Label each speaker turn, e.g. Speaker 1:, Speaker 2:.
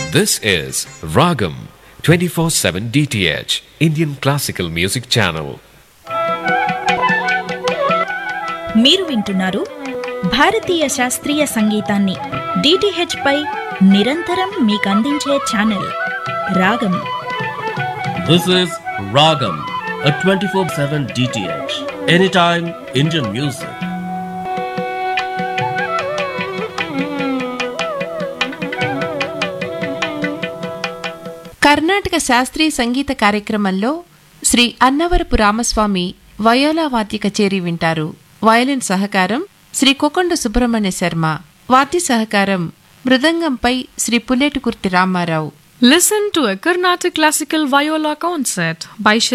Speaker 1: This is Ragam 24/7 DTH Indian Classical Music Channel.
Speaker 2: మీరు వింటున్నారు భారతీయ శాస్త్రీయ సంగీతాన్ని డిటిహెచ్ పై నిరంతరం మీకు అందించే ఛానల్ రాగం
Speaker 3: This is Ragam, a 24 7 DTH. Anytime Indian music.
Speaker 4: Karnataka శాస్త్రీయ సంగీత కార్యక్రమంలో శ్రీ అన్నవరపు రామస్వామి వయోలా వాద్య కచేరీ వింటారు వయలిన్ సహకారం శ్రీ కొకొండ సుబ్రహ్మణ్య శర్మ వాద్య సహకారం మృదంగంపై Shri పుల్లేటికుర్తి Ramarao
Speaker 5: Listen to a Carnatic classical viola concert by Shri